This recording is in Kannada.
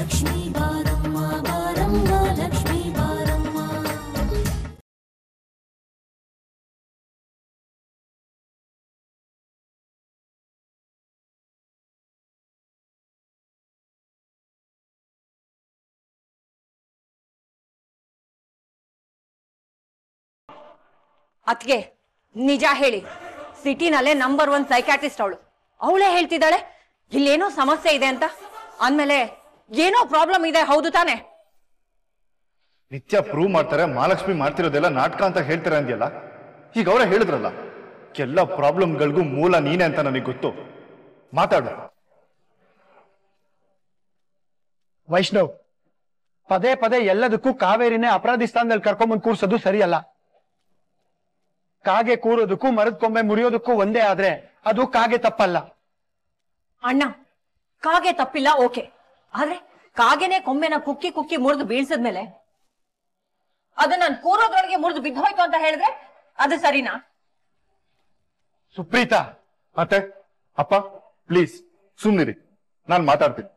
ಲಕ್ಷ್ಮೀ ಬಾರಮ್ಮ ಬಾರಮ್ಮ ಲಕ್ಷ್ಮೀ ಬಾರಮ್ಮ ಅತ್ಗೆ ನಿಜ ಹೇಳಿ ಸಿಟಿನಲ್ಲೇ ನಂಬರ್ ಒನ್ ಸೈಕ್ಯಾಟ್ರಿಸ್ಟ್ ಅವಳು ಅವಳೇ ಹೇಳ್ತಿದ್ದಾಳೆ ಇಲ್ಲೇನೋ ಸಮಸ್ಯೆ ಇದೆ ಅಂತ ಅಂದ್ಮೇಲೆ ಏನೋ ಪ್ರಾಬ್ಲಮ್ ಇದೆ ಹೌದು ತಾನೆ ನಿತ್ಯ ಪ್ರೂವ್ ಮಾಡ್ತಾರೆ ಮಹಾಲಕ್ಷ್ಮಿ ಮಾಡ್ತಿರೋದೆಲ್ಲ ನಾಟಕ ಅಂತ ಹೇಳ್ತಾರೆ ಅಂದ್ಯಲ್ಲ ಈಗ ಅವರೇ ಹೇಳಿದ್ರಲ್ಲ ಎಲ್ಲ ಪ್ರಾಬ್ಲಮ್ಗಳಿಗೂ ಮೂಲ ನೀನೆ ಅಂತ ನನಗೆ ಗೊತ್ತು ಮಾತಾಡು ವೈಷ್ಣವ್ ಪದೇ ಪದೇ ಎಲ್ಲದಕ್ಕೂ ಕಾವೇರಿನೇ ಅಪರಾಧಿ ಸ್ಥಾನದಲ್ಲಿ ಕರ್ಕೊಂಬಂದ್ ಕೂರ್ಸೋದು ಸರಿಯಲ್ಲ ಕಾಗೆ ಕೂರೋದಕ್ಕೂ ಮರದ ಕೊಂಬೆ ಮುರಿಯೋದಕ್ಕೂ ಒಂದೇ ಆದ್ರೆ ಅದು ಕಾಗೆ ತಪ್ಪಲ್ಲ ಅಣ್ಣ ಕಾಗೆ ತಪ್ಪಿಲ್ಲ ಓಕೆ ಆದ್ರೆ ಕಾಗೆನೆ ಕೊಂಬೆನ ಕುಕ್ಕಿ ಕುಕ್ಕಿ ಮುರಿದು ಬೀಳ್ಸದ್ಮೇಲೆ ಅದು ನಾನು ಕೂರೋದ್ರೊಳಗೆ ಮುರಿದು ಬಿದ್ದೋಯ್ತು ಅಂತ ಹೇಳಿದ್ರೆ ಅದು ಸರಿನಾ ಸುಪ್ರೀತಾ ಮತ್ತೆ ಅಪ್ಪ ಪ್ಲೀಸ್ ಸುಮ್ನಿರಿ ನಾನು ಮಾತಾಡ್ತೀನಿ